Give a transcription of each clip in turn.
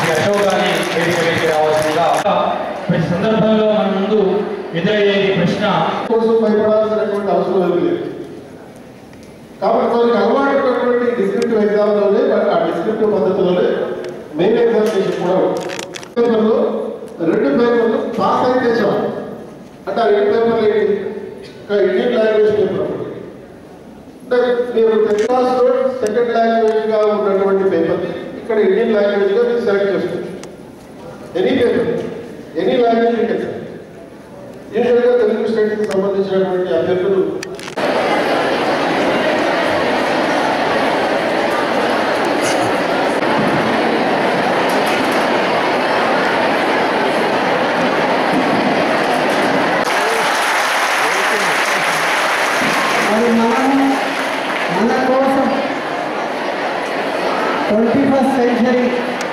శ్రీ అశోక్ గారిని వేదిక వేదిక రావాల్సిందిగా ప్రతి సందర్భంలో మన ముందు ఎదురయ్యేది ప్రశ్న కోసం భయపడాల్సినటువంటి అవసరం ఏమీ లేదు కాబట్టి మనకి అలవాటున్నటువంటి డిస్క్రిప్టివ్ ఎగ్జామ్లోనే మరి ఆ డిస్క్రిప్టివ్ పద్ధతిలోనే మెయిన్ ఎగ్జామినేషన్ కూడా ఉంది. పేపర్లో రెండు పేపర్లు పాస్ అయితే చాలు అంటే ఆ రెండు పేపర్లు ఏంటి ఒక ఇండియన్ లాంగ్వేజ్ పేపర్ ఒకటి. అంటే మీరు టెన్త్ క్లాస్లో సెకండ్ లాంగ్వేజ్గా ఉన్నటువంటి పేపర్ని ఇక్కడ ఇండియన్ లాంగ్వేజ్గా మీరు సెలెక్ట్ చేసుకోవచ్చు any paper any language you can యూజువల్గా తెలుగు స్టేట్కి సంబంధించినటువంటి అభ్యర్థులు మరి మనము మన కోసం twenty first century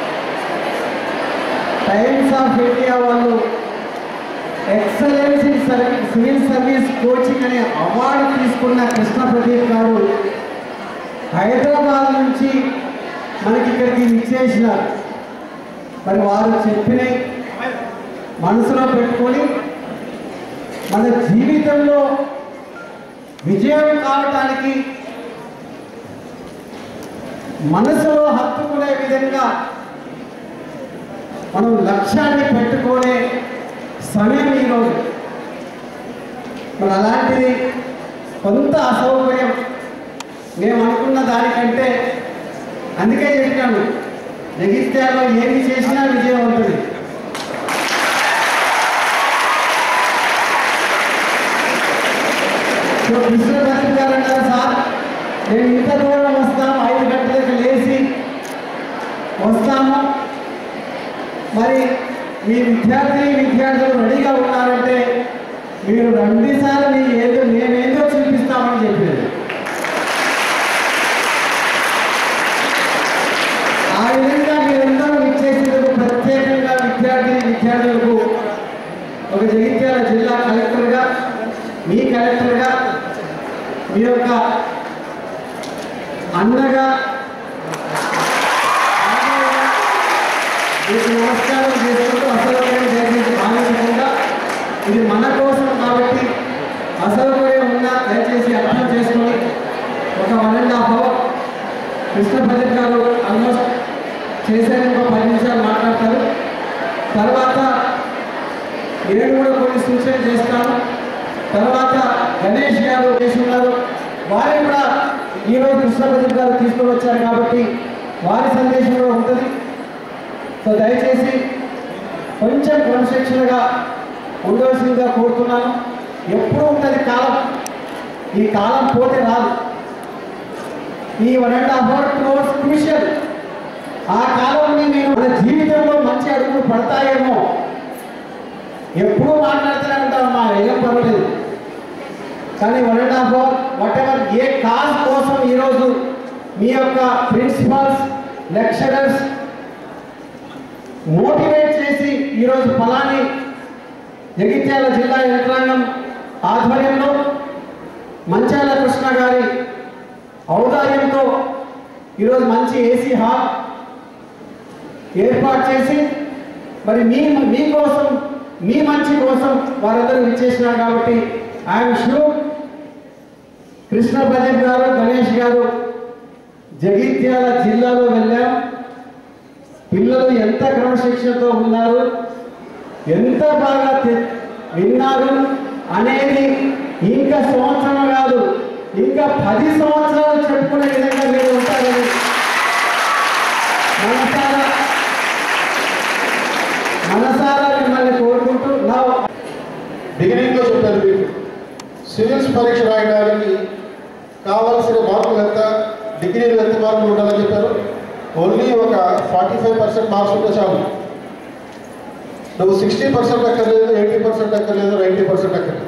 Times of India వాళ్ళు excellence in service civil service coaching అనే అవార్డు తీసుకున్న కృష్ణ ప్రదీప్ గారు హైదరాబాద్ నుంచి మనకి ఇక్కడికి ఇచ్చేసినారు మరి వారు చెప్పినవి మనసులో పెట్టుకొని మన జీవితంలో విజయం కావటానికి మనసులో హత్తుకునే విధంగా మనం లక్ష్యాన్ని పెట్టుకునే సమయం ఈరోజు మరి అలాంటిది కొంత అసౌకర్యం మేము అనుకున్న దానికంటే అందుకే చెప్పాను జగిత్యాలో ఏమి చేసినా విజయం ఉంటుంది సో కృష్ణదాస్ గారు అన్నారు సార్ మేము ఇంత దూరం వస్తాము ఐదు గంటలకు లేచి వస్తాము మరి మీ విద్యార్థి విద్యార్థులు రెడీగా ఉన్నారంటే మీరు రండి సార్ మీ ఏదో మేమేదో చూపిస్తామని చెప్పారు ఆ విధంగా మీరందరూ ఇచ్చేసేందుకు ప్రత్యేకంగా విద్యార్థి విద్యార్థులకు ఒక జగిత్యాల జిల్లా కలెక్టర్గా మీ కలెక్టర్గా మీ యొక్క అన్నగా అన్నయ్యగా మీకు నమస్కారం చేసుకుంటూ అసౌకర్యం దయచేసి భావించకుండా ఇది మన కోసం కాబట్టి అసౌకర్యం ఉన్నా దయచేసి అర్థం చేసుకొని ఒక one and half hour Krishna Bhajan గారు ఆల్మోస్ట్ చేసేది ఒక పది నిమిషాలు మాట్లాడతారు తర్వాత నేను కూడా కొన్ని సూచనలు చేస్తాను తర్వాత గణేష్ గారు చేసి ఉన్నారు వారిని కూడా ఈరోజు కృష్ణపతి గారు తీసుకొని వచ్చారు కాబట్టి వారి సందేశం కూడా ఉంటుంది సో దయచేసి కొంచెం క్రమశిక్షణగా ఉండవలసిందిగా కోరుతున్నాను ఎప్పుడు ఉంటుంది కాలం ఈ కాలం పోతే రాదు ఈ one and half hour two hours crucial ఆ కాలంని నేను మన జీవితంలో మంచి అడుగులు పడతాయేమో ఎప్పుడూ మాట్లాడుతూనే ఉంటాం మా ఏం పర్వాలేదు కానీ one and half hour whatever a cause కోసం ఈరోజు మీ యొక్క ప్రిన్సిపల్స్ లెక్చరర్స్ మోటివేట్ చేసి ఈరోజు ఫలాని జగిత్యాల జిల్లా యంత్రాంగం ఆధ్వర్యంలో మంచాల కృష్ణ గారి ఔదార్యంతో ఈరోజు మంచి ఏసీ హాల్ ఏర్పాటు చేసి మరి మీ మీకోసం మీ మంచి కోసం వారందరూ ఇచ్చేసినారు కాబట్టి ఐఎమ్ షూర్ కృష్ణ ప్రదీప్ గారు గణేష్ గారు జగిత్యాల జిల్లాలో వెళ్ళాం పిల్లలు ఎంత క్రమశిక్షణతో ఉన్నారు ఎంత బాగా తె- విన్నారు అనేది ఇంకా సంవత్సరం కాదు ఇంకా పది సంవత్సరాలు చెప్పుకునే విధంగా మీరు ఉంటారని మనసారా మనసారా మిమ్మల్ని కోరుకుంటూ నా బిగినింగ్లో చెప్పారు మీకు సివిల్స్ పరీక్ష రాయడానికి కావాల్సిన మార్కులు ఎంత డిగ్రీలు ఎంత మార్కులు ఉండాలని చెప్పారు ఓన్లీ ఒక ఫార్టీ ఫైవ్ పర్సెంట్ మార్క్స్ ఉంటే చాలు నువ్వు సిక్స్టీ పర్సెంట్ అక్కర్లేదు ఎయిటీ పర్సెంట్ అక్కర్లేదు నైంటీ పర్సెంట్ అక్కర్లేదు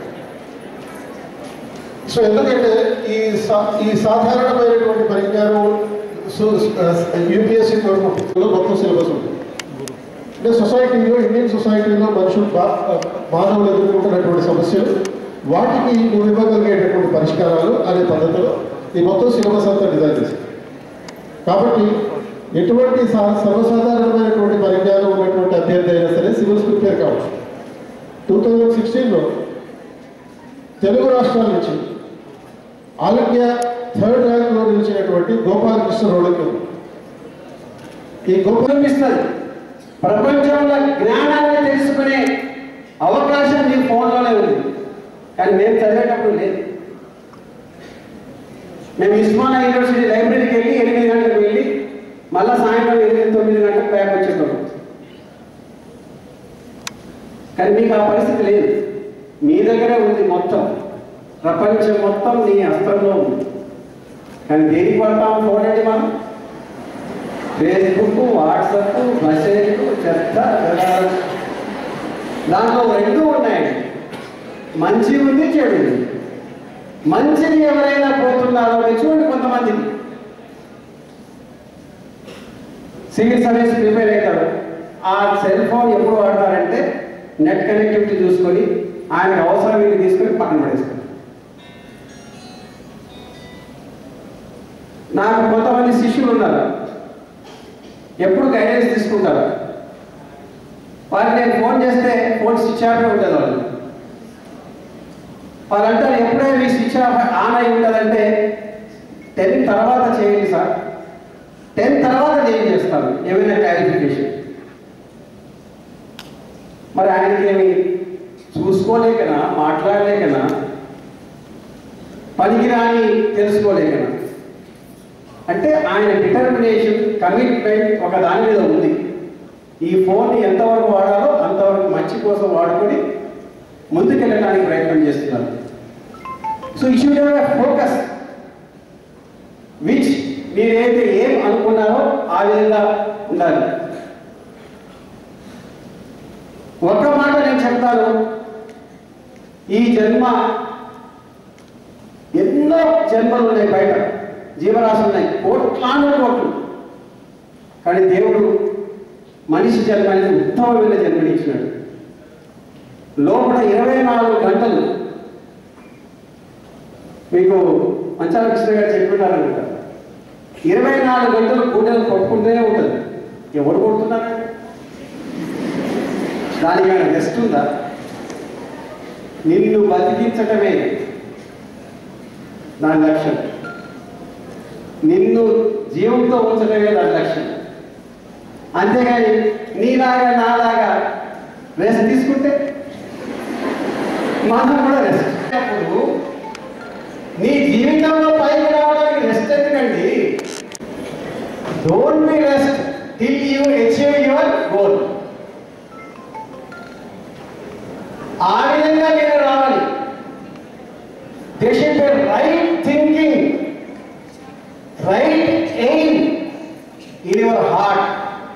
సో ఎందుకంటే ఈ సా ఈ సాధారణమైనటువంటి పరిజ్ఞానం యూపీఎస్సీ కోరుకుంటుంది మొత్తం సిలబస్ ఉంటుంది అంటే సొసైటీలో ఇండియన్ సొసైటీలో మనుషులు బా మానవులు ఎదుర్కొంటున్నటువంటి సమస్యలు వాటికి నువ్వు ఇవ్వగలిగేటటువంటి పరిష్కారాలు అనే పద్ధతిలో ఈ మొత్తం సిలబస్ అంతా డిజైన్ చేసింది కాబట్టి ఎటువంటి సా- సర్వసాధారణమైనటువంటి పరిజ్ఞానం ఉన్నటువంటి అభ్యర్థి అయినా సరే సివిల్స్ ప్రిపేర్ కావచ్చు టూ థౌజండ్ సిక్స్టీన్లో తెలుగు రాష్ట్రాల నుంచి ఆల్ ఇండియా థర్డ్ ర్యాంక్లో నిలిచినటువంటి గోపాలకృష్ణ రోడ్లకి ఈ గోపాల కనిపిస్తుంది ప్రపంచంలో జ్ఞానాన్ని తెలుసుకునే అవకాశం మీ ఫోన్లోనే ఉంది కానీ మేము చదివేటప్పుడు లేదు మేము ఉస్మానియా యూనివర్సిటీ లైబ్రరీకి వెళ్ళి ఎనిమిది గంటలకు వెళ్ళి మళ్ళీ సాయంత్రం ఎనిమిది తొమ్మిది గంటలకు బ్యాక్ వచ్చేటోళ్ళం కానీ మీకు ఆ పరిస్థితి లేదు మీ దగ్గరే ఉంది మొత్తం ప్రపంచం మొత్తం నీ హస్తంలో ఉంది కానీ దేనికి పడతాం ఫోన్ అండి మనం ఫేస్బుక్ వాట్సాప్ మెసేజ్ చెత్త చెదారం. దాంట్లో రెండు ఉన్నాయండి మంచి ఉంది చెడు ఉంది మంచిని ఎవరైనా పోతున్నారో మీరు చూడండి కొంతమంది సివిల్ సర్వీస్ ప్రిపేర్ అవుతాడు ఆ సెల్ ఫోన్ ఎప్పుడు వాడతారంటే నెట్ కనెక్టివిటీ చూసుకొని ఆయనకు అవసరం ఇది తీసుకొని పక్కన పడేస్తారు నాకు కొంతమంది శిష్యులు ఉన్నారు ఎప్పుడు గైడెన్స్ తీసుకుంటారు వారికి నేను ఫోన్ చేస్తే ఫోన్ స్విచ్ ఆఫ్ ఉంటుంది వాళ్ళు వాళ్ళు అంటారు ఎప్పుడే మీ స్విచ్ ఆఫ్ ఆన్ అయి ఉంటుందంటే టెన్ తర్వాత చేయండి సార్ టెన్ తర్వాత నేను చేస్తాను ఏమైనా క్లారిఫికేషన్ మరి ఆయనకి ఏమి చూసుకోలేకనా మాట్లాడలేకనా పనికిరాని తెలుసుకోలేకనా అంటే ఆయన డిటర్మినేషన్ కమిట్మెంట్ ఒక దాని మీద ఉంది ఈ ఫోన్ని ఎంతవరకు వాడాలో అంతవరకు మంచి కోసం వాడుకొని ముందుకెళ్ళడానికి ప్రయత్నం చేస్తున్నారు సో ఈ షుడ్ ఫోకస్ విచ్ మీరైతే ఏం అనుకున్నారో ఆ విధంగా ఉండాలి ఒక మాట నేను చెప్తాను ఈ జన్మ ఎన్నో జన్మలు ఉన్నాయి బయట జీవరాశి ఉన్నాయి కోట్లాను కోట్లు కానీ దేవుడు మనిషి జన్మ అనేది ఉత్తమమైన జన్మనిచ్చినాడు లోపల ఇరవై నాలుగు గంటలు మీకు మంచాల కృష్ణ గారు చెప్పినారనుకుంటా ఇరవై నాలుగు గంటలు గుండెలు కొట్టుకుంటూనే ఉంటుంది ఎవరు కొడుతున్నారండి దానికి ఆయన రెస్ట్ ఉందా నిన్ను బతికించటమే దాని లక్ష్యం నిన్ను జీవంతో ఉంచడమే దాని లక్ష్యం అంతేగాని నీలాగా నాలాగా రెస్ట్ తీసుకుంటే మనం కూడా రెస్ట్ అప్పుడు నీ జీవితంలో పైకి రావడానికి రెస్ట్ ఎందుకండి don't be rest till you achieve your goal ఆ విధంగా మీరు రావాలి they should be right thinking right aim in your heart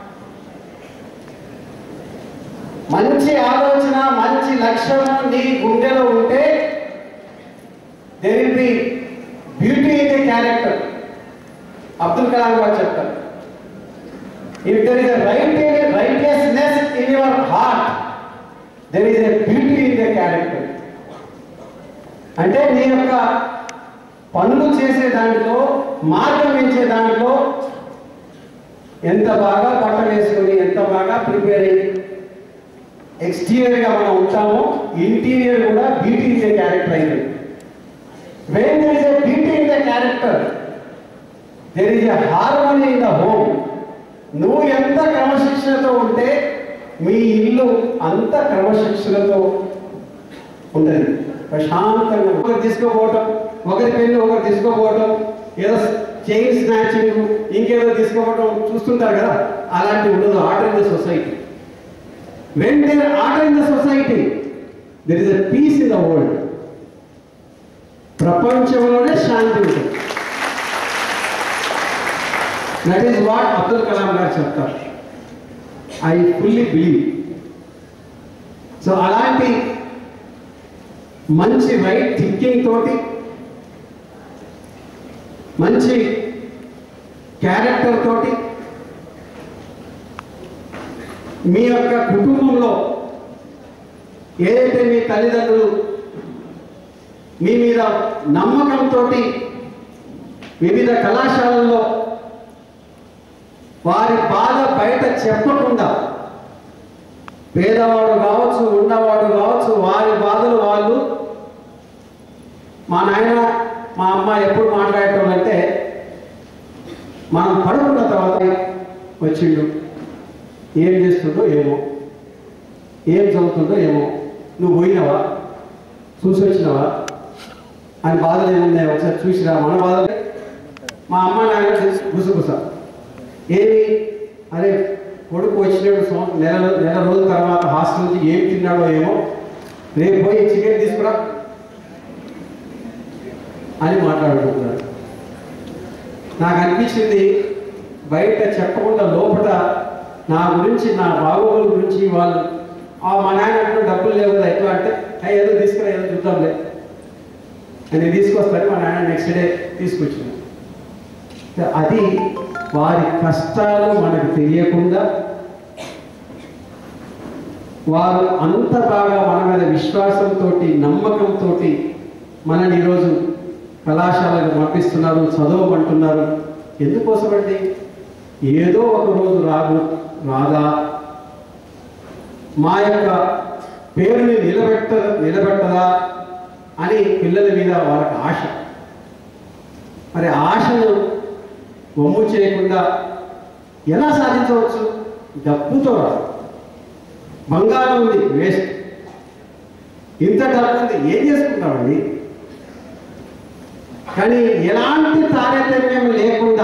మంచి ఆలోచన మంచి లక్ష్యము నీ గుండెలో ఉంటే there will be beauty in the character Abdul Kalam గారు చెప్తారు if there is right righteousness in your heart there is a beauty in the character అంటే నీ యొక్క పనులు చేసే దాంట్లో మార్గం ఎంచే దాంట్లో ఎంత బాగా పట్ట వేసుకొని ఎంత బాగా ప్రిపేర్ అయ్యి ఎక్స్టీరియర్ గా మనం ఉంటామో ఇంటీరియర్ కూడా బ్యూటీ ఇస్ ఏ క్యారెక్టర్ అయింది when there is a beauty in the character there is a harmony in the home నువ్వు ఎంత క్రమశిక్షణతో ఉంటే మీ ఇల్లు అంత క్రమశిక్షణతో ఉంటుంది ప్రశాంతంగా ఒకరు తీసుకోపోవటం ఒకరి పెన్ను ఒకరు తీసుకోపోవటం ఏదో చైన్ స్నాచింగ్ ఇంకేదో తీసుకోపోవటం చూస్తుంటారు కదా అలాంటి ఉండదు order in the society when there order in the society there is a peace in the world ప్రపంచంలోనే శాంతి ఉంటుంది that is what Abdul Kalam గారు చెప్తారు ఐ ఫుల్లీ బిలీవ్ సో అలాంటి మంచి రైట్ థింకింగ్ తోటి మంచి క్యారెక్టర్ తోటి మీ యొక్క కుటుంబంలో ఏదైతే మీ తల్లిదండ్రులు మీ మీద నమ్మకంతో వివిధ కళాశాలల్లో వారి బాధ బయట చెప్పకుండా పేదవాడు కావచ్చు ఉన్నవాడు కావచ్చు వారి బాధలు వాళ్ళు మా నాయన మా అమ్మ ఎప్పుడు మాట్లాడటం అంటే మనం పడుకున్న తర్వాత వచ్చిండు ఏం చేస్తుండో ఏమో ఏం చదువుతుండో ఏమో నువ్వు పోయినావా చూసి వచ్చినావా అని బాధలు ఏమున్నాయి ఒకసారి చూసిరా మన బాధలు మా అమ్మ నాయన చూసి గుసగుస ఏమి అరే కొడుకు వచ్చినాడు సంవ- నెల నెల రోజుల తర్వాత హాస్టల్ నుంచి ఏం తిన్నాడో ఏమో రేపు పోయి చికెన్ తీసుకురా అని మాట్లాడుకుంటున్నాడు నాకు అనిపించింది బయట చెప్పకుండా లోపల నా గురించి నా బాగోగుల గురించి వాళ్ళు ఆ మా నాయన అంటూ డబ్బులు లేవు కదా ఎట్లా అంటే "అయ్య, ఏదో తీసుకురా ఏదో చూద్దాంలే అని తీసుకొస్తాను మా నాయన నెక్స్ట్ డే తీసుకొచ్చింది అది వారి కష్టాలు మనకు తెలియకుండా వారు అంత బాగా మన మీద విశ్వాసంతో నమ్మకంతో మనని ఈరోజు కళాశాలకు పంపిస్తున్నారు చదవమంటున్నారు ఎందుకోసమండి ఏదో ఒక రోజు రాదు రాదా మా యొక్క పేరుని నిలబెట్ట నిలబెట్టదా అని పిల్లల మీద వాళ్ళకి ఆశ మరి ఆశను వమ్ము చేయకుండా ఎలా సాధించవచ్చు డబ్బుతో రాదు బంగారం ఉంది వేస్ట్ ఇంత డబ్బు ఉంది ఏం చేసుకుంటామండి కానీ ఎలాంటి తారతమ్యం లేకుండా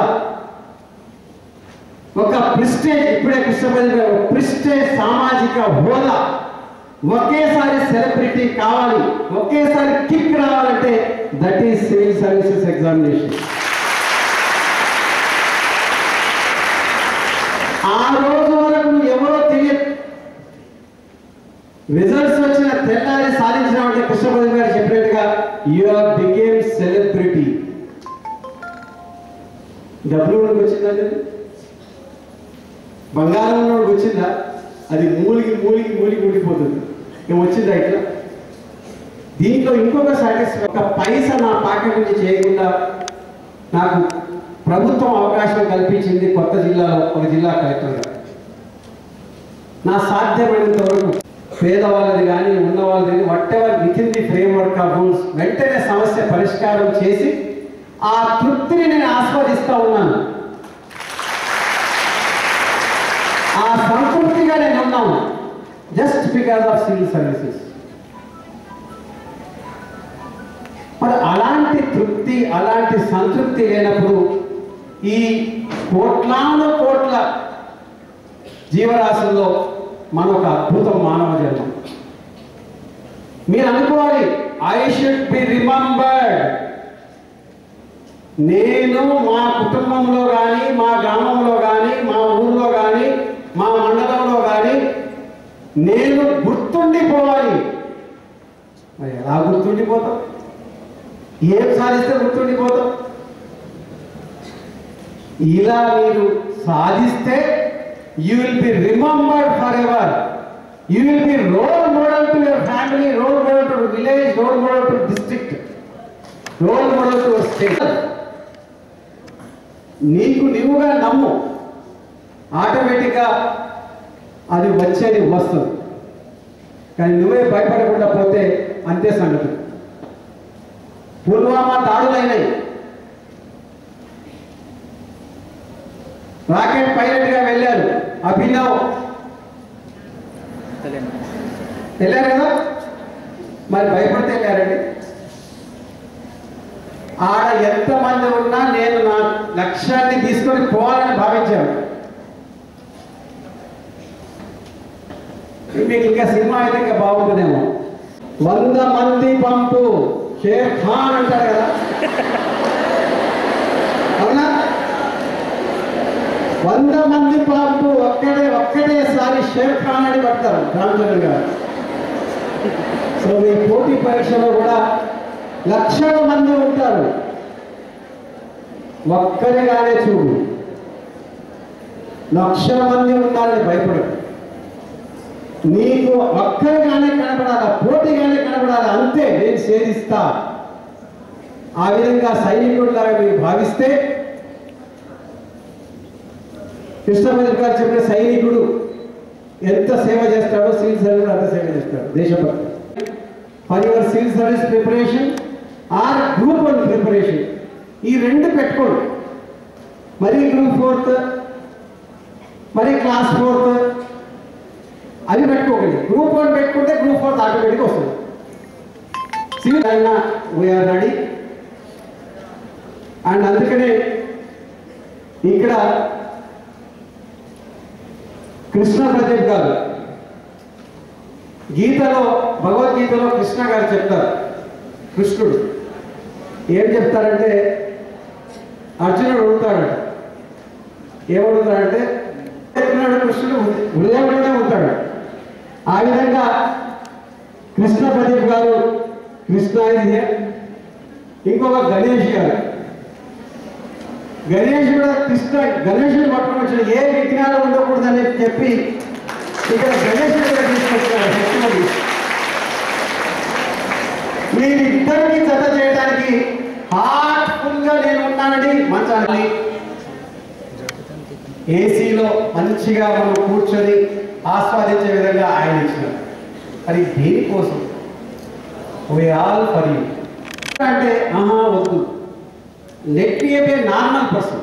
ఒక ప్రిస్టేజ్ ఇప్పుడే కృష్ణపతి గారు ఒక ప్రిస్టేజ్ సామాజిక హోదా ఒకేసారి సెలబ్రిటీ కావాలి ఒకేసారి కిక్ రావాలంటే that is civil services examination ఆ రోజు వరకు నువ్వు ఎవరో తెలియదు రిజల్ట్స్ వచ్చిన తెల్లారి సాధించినామంటే కృష్ణపతి గారు చెప్పినట్టుగా యు ఆర్ బికేమ్ సెలబ్రిటీ డబ్బులు ఉన్నోడికి వచ్చిందండి బంగారం ఉన్నోడికి వచ్చిందా అది మూలిగి మూలిగి మూలిగి ఉండిపోతుంది ఇక వచ్చిందా ఇట్లా దీంట్లో ఇంకొక సాటిస్ఫై ఒక పైస నా పాకెట్ నుంచి చేయకుండా నాకు ప్రభుత్వం అవకాశం కల్పించింది కొత్త జిల్లాలో ఒక జిల్లా కలెక్టర్గా నా సాధ్యమైనంత వరకు పేదవాళ్ళది కానీ ఉన్నవాళ్ళది కానీ whatever with in the framework of rules వెంటనే సమస్య పరిష్కారం చేసి ఆ తృప్తిని నేను ఆస్వాదిస్తూ ఉన్నాను ఆ సంతృప్తిగా నేను ఉన్నాను just because of civil services మరి అలాంటి తృప్తి అలాంటి సంతృప్తి లేనప్పుడు ఈ కోట్లాను కోట్ల జీవరాశుల్లో మన ఒక అద్భుతం మానవ జన్మ మీరు అనుకోవాలి ఐ షుడ్ బి రిమంబర్డ్ నేను మా కుటుంబంలో కానీ మా గ్రామంలో కానీ మా ఊర్లో కానీ మా మండలంలో కానీ నేను గుర్తుండిపోవాలి మరి ఎలా గుర్తుండిపోతాం ఏం సాధిస్తే గుర్తుండిపోతాం ఇలా మీరు సాధిస్తే you will be remembered forever you will be role model to your family role model to village role model to district role model to state నీకు నీవుగా నమ్ము ఆటోమేటిక్గా అది వచ్చేది వస్తుంది కానీ నువ్వే భయపడకుండా పోతే అంతే సంగతి పుల్వామా దాడులైనాయి రాకెట్ పైలట్ గా వెళ్ళారు అభినవ్ వెళ్ళారు కదా మరి భయపడితే వెళ్ళారండి ఆడ ఎంతమంది ఉన్నా నేను నా లక్ష్యాన్ని తీసుకొని పోవాలని భావించాను మీకు ఇంకా సినిమా అయితే ఇంకా బాగుంటుందేమో వంద మంది పంపు షేర్ ఖాన్ అంటారు కదా అవునా వంద మంది పంపు ఒక్కడే ఒక్కటేసారి షేర్ ఖాన్ అని పడతారు రామచంద్ర గారు సో మీ పోటీ పరీక్షలో కూడా లక్షల మంది ఉంటారు ఒక్కరిగానే చూడు లక్షల మంది ఉన్నారని భయపడు నీకు ఒక్కరిగానే కనపడాలా పోటీగానే కనపడాలా అంతే నేను సేధిస్తా ఆ విధంగా సైనికుడిలాగా మీరు భావిస్తే కృష్ణమంత్రి గారు చెప్పిన సైనికుడు ఎంత సేవ చేస్తాడో సివిల్ సర్వీస్ అంత సేవ చేస్తాడు దేశభక్తి for your civil service preparation or group one preparation ఈ రెండు పెట్టుకోండి మరి గ్రూప్ ఫోర్త్ మరి క్లాస్ ఫోర్త్ అవి పెట్టుకోకండి గ్రూప్ వన్ పెట్టుకుంటే గ్రూప్ ఫోర్త్ ఆటోమేటిక్ వస్తుంది సివిల్ అయినా వీఆర్ రెడీ అండ్ అందుకనే ఇక్కడ కృష్ణ ప్రదీప్ గారు గీతలో భగవద్గీతలో కృష్ణ గారు చెప్తారు కృష్ణుడు ఏం చెప్తారంటే అర్జునుడు ఉంటాడట ఏమడుగుతాడంటే చెప్పినాడు కృష్ణుడు హృదయంలోనే ఉంటాడు ఆ విధంగా కృష్ణ ప్రదీప్ గారు కృష్ణ ఇది ఇంకొక గణేష్ గారు గణేష్ కూడా కృష్ణ గణేషుడు పట్టుకొని వచ్చిన ఏ విఘ్నాలు ఉండకూడదని చెప్పి ఇక్కడ గణేషుడు కూడా తీసుకొచ్చారు ఫెస్టివల్ మీరిద్దరికి జత చేయడానికి హార్ట్ఫుల్ గా నేను ఉన్నానని మంచాన్ని ఏసీలో మంచిగా మనం కూర్చొని ఆస్వాదించే విధంగా ఆయన ఇచ్చినారు మరి దేనికోసం we ఆల్ ఫర్ యూ అంటే ఆహా వద్దు let me a normal person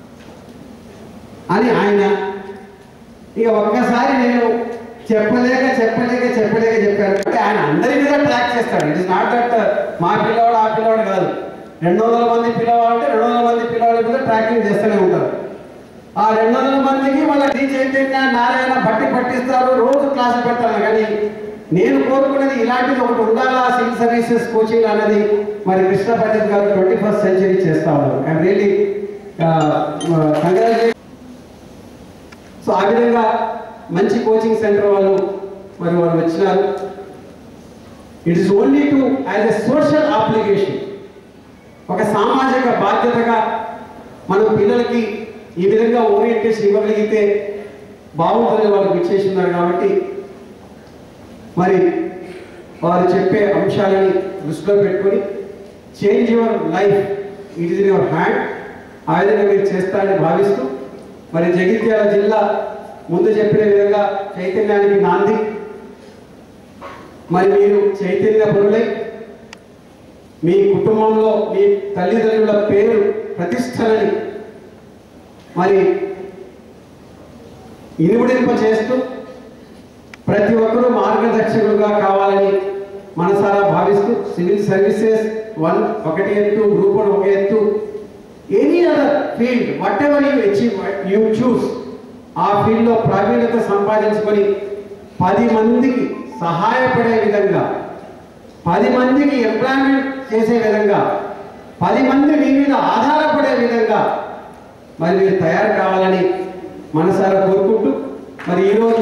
అని ఆయన ఇక ఒక్కసారి నేను చెప్పలేక చెప్పలేక చెప్పలేక చెప్పాను అంటే ఆయన అందరి మీద ట్రాక్ చేస్తాడు ఇట్ ఇస్ నాట్ దట్ మా పిల్లవాడు ఆ పిల్లవాడు కాదు రెండు వందల మంది పిల్లవాడు అంటే రెండు వందల మంది పిల్లవాడి మీద ట్రాకింగ్ చేస్తూనే ఉంటారు ఆ రెండు వందల మందికి మళ్ళీ శ్రీ చైతన్య నారాయణ బట్టి పట్టిస్తారు రోజు క్లాసులు పెడతాను కానీ నేను కోరుకునేది ఇలాంటిది ఒకటి ఉండాలా సివిల్ సర్వీసెస్ కోచింగ్ అన్నది మరి కృష్ణ పండిత్ గారు ట్వంటీ ఫస్ట్ సెంచరీ చేస్తా ఉన్నారు ఐ రియలీ కంగ్రాచులేట్ సో ఆ విధంగా మంచి కోచింగ్ సెంటర్ వాళ్ళు మరి వాళ్ళు వచ్చినారు it is only to as a social application ఒక సామాజిక బాధ్యతగా మనం పిల్లలకి ఈ విధంగా ఓరియంటేషన్ ఇవ్వగలిగితే బాగుంటుందని వాళ్ళకి ఇచ్చేస్తున్నారు కాబట్టి మరి వారు చెప్పే అంశాలని దృష్టిలో పెట్టుకొని change your life it is in your hand ఆ విధంగా మీరు చేస్తారని భావిస్తూ మరి జగిత్యాల జిల్లా ముందు చెప్పిన విధంగా చైతన్యానికి నాంది మరి మీరు చైతన్య పరులై మీ కుటుంబంలో మీ తల్లిదండ్రుల పేరు ప్రతిష్టలని మరి ఇనుముడింప చేస్తూ ప్రతి ఒక్కరూ మార్గదర్శకులుగా కావాలని మనసారా భావిస్తూ సివిల్ సర్వీసెస్ వన్ ఒకటి ఎత్తు గ్రూప్ వన్ ఒక ఎత్తు any other field whatever you achieve you choose ఆ ఫీల్డ్లో ప్రావీణ్యత సంపాదించుకొని పది మందికి సహాయపడే విధంగా పది మందికి ఎంప్లాయ్మెంట్ చేసే విధంగా పది మంది మీ మీద ఆధారపడే విధంగా మరి మీరు తయారు కావాలని మనసారా కోరుకుంటూ మరి ఈరోజు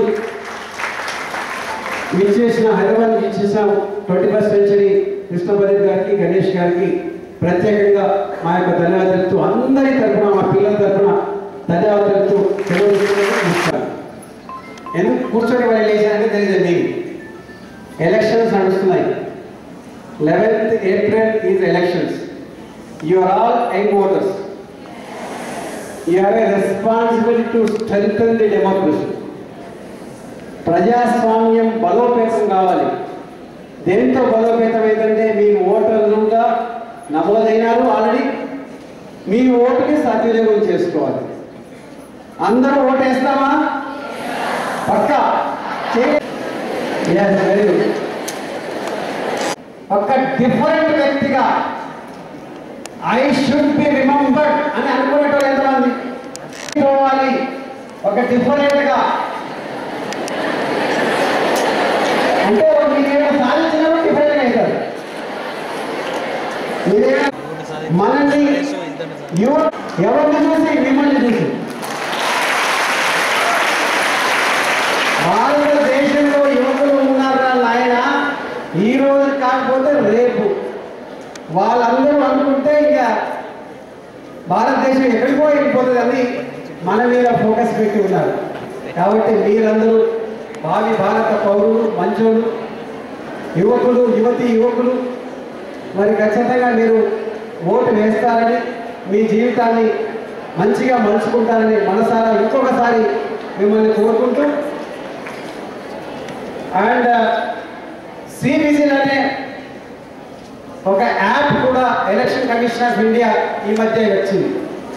విచ్చేసిన హైదరాబాద్ విచ్చేసిన ట్వంటీ ఫస్ట్ సెంచరీ కృష్ణపతి గారికి గణేష్ గారికి ప్రత్యేకంగా మా యొక్క ధన్యవాదాలు తెలుపుతూ అందరి తరఫున మా పిల్లల తరఫున ధన్యవాదాలు తెలుపుతూ సెలవు తీసుకున్నాను. నమస్కారం. ఎందుకు కూర్చొని వాళ్ళు లేచారంటే తెలియదు మీకు ఎలక్షన్స్ నడుస్తున్నాయి eleventh April is elections you are all young voters you have a responsibility to strengthen the democracy ప్రజాస్వామ్యం బలోపేతం కావాలి దేంతో బలోపేతం ఏంటంటే మీ ఓటర్లుగా నమోదైనారు ఆల్రెడీ మీ ఓటుకి సద్వినియోగం చేసుకోవాలి అందరూ ఓటేస్తామా పక్కా వెరీ గుడ్ ఒక డిఫరెంట్ వ్యక్తిగా ఐ షుడ్ బి రిమెంబర్డ్ అని అనుకునేటోళ్ళు ఎంతమంది పోవాలి ఒక డిఫరెంట్ గా అంటే మీరేమైనా సాధించినప్పుడు డిఫరెంట్ అవుతారు మీరేమైనా మనల్ని యువ ఎవరిని చూసి మిమ్మల్ని చూసి భారతదేశంలో యువకులు ఉన్నారా నాయన ఈ రోజు కాకపోతే రేపు వాళ్ళందరూ అనుకుంటే ఇక భారతదేశం ఎక్కడికో వెళ్ళిపోతుంది అని మన మీద ఫోకస్ పెట్టి ఉన్నారు కాబట్టి మీరందరూ భావి భారత పౌరులు మంచోళ్ళు యువకులు యువతి యువకులు మరి ఖచ్చితంగా మీరు ఓటు వేస్తారని మీ జీవితాన్ని మంచిగా మలుచుకుంటారని మనసారా ఇంకొకసారి మిమ్మల్ని కోరుకుంటూ అండ్ సి విజిల్ అనే ఒక యాప్ కూడా ఎలక్షన్ కమిషన్ ఆఫ్ ఇండియా ఈ మధ్య వచ్చింది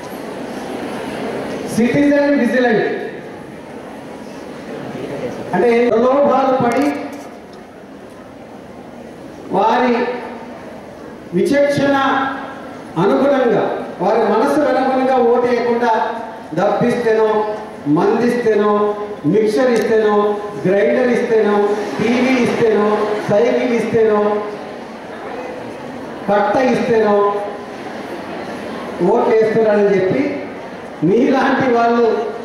సిటిజన్ విజిలెంట్ అంటే ప్రలోభాలు పడి వారి విచక్షణ అనుగుణంగా వారి మనసు అనుగుణంగా ఓటేయకుండా దప్పిస్తేనో మందిస్తేనో మిక్సర్ ఇస్తేనో గ్రైండర్ ఇస్తేనో టీవీ ఇస్తేనో సైకిల్ ఇస్తేనో కట్ట ఇస్తేనో ఓట్లు వేస్తారని చెప్పి మీలాంటి వాళ్ళు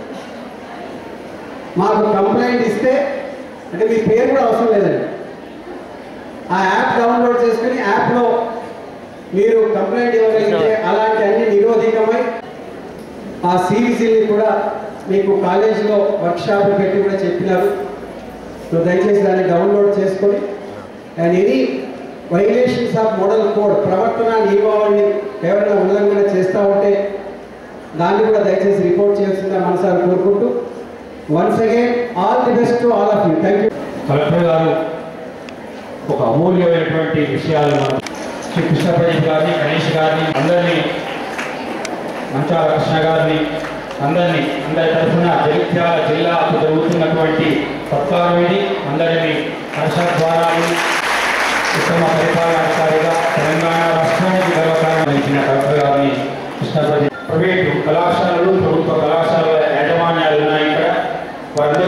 మాకు కంప్లైంట్ ఇస్తే అంటే మీ పేరు కూడా అవసరం లేదండి ఆ యాప్ డౌన్లోడ్ చేసుకుని యాప్లో మీరు కంప్లైంట్ ఇవ్వగలిగితే అలాంటి అన్ని నిరోధికమై ఆ సివిసిని కూడా మీకు కాలేజీలో వర్క్షాప్ పెట్టి కూడా చెప్పినారు సో దయచేసి దాన్ని డౌన్లోడ్ చేసుకొని and any violations of model code ప్రవర్తన నియమావళిని ఎవరైనా ఉల్లంఘన చేస్తూ ఉంటే దాన్ని కూడా దయచేసి రిపోర్ట్ చేయాల్సిందిగా మనసారి కోరుకుంటూ once again all the best to all of you thank you collector garu ఒక అమూల్యమైనటువంటి విషయాలు మన శ్రీ కృష్ణ ప్రదీప్ గారిని గణేష్ గారిని అందరినీ మంచాల కృష్ణ గారిని అందరినీ అందరి తరఫున జగిత్యాల జిల్లాకు జరుగుతున్నటువంటి సత్కారం ఇది అందరినీ హర్షద్వారాలు ఉత్తమ పరిపాలనాధికారిగా తెలంగాణ రాష్ట్రానికి గర్వకారణం ఇచ్చిన కలెక్టర్ గారిని కృష్ణ ప్రదీప్ ప్రైవేటు కళాశాలలు ప్రభుత్వ కళాశాలల యాజమాన్యాలు ఉన్నాయి ఇక్కడ వారందరూ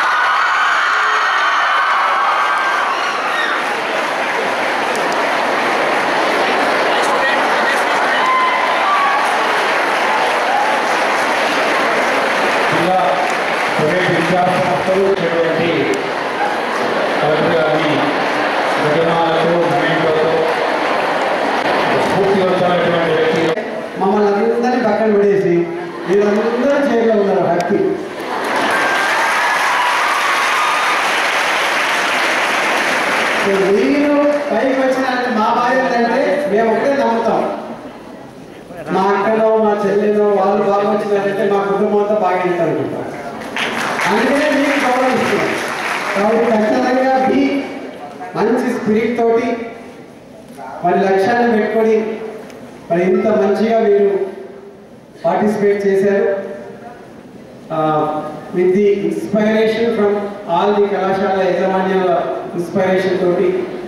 జిల్లా ప్రైవేట్ విద్యా సంస్థలు ఇచ్చినటువంటి కలెక్టర్ గారిని గజమాలతో మొమెంటోతో స్ఫూర్తి వచ్చినటువంటి వ్యక్తి మమ్మల్ని అందరినీ పక్కన పడేసి మీరందరూ జైల్లో ఉన్నారు హ్యాపీ మీరు పైకి వచ్చినంటే మా బాధ్యత అంటే మేము ఒకటే నమ్ముతాం మా అక్కనో మా చెల్లెనో వాళ్ళు బాగా వచ్చినారంటే మా కుటుంబం అంతా బాగా ఉంటారు అనుకుంటాం అందుకనే మీకు గౌరవిస్తున్నాం కాబట్టి ఖచ్చితంగా మీ మంచి స్పిరిట్ తోటి మరి లక్ష్యాన్ని పెట్టుకొని మరి ఇంత మంచిగా మీరు పార్టిసిపేట్ చేశారు with the inspiration from all the కళాశాల యాజమాన్యాల ఇన్స్పైరేషన్ తోటి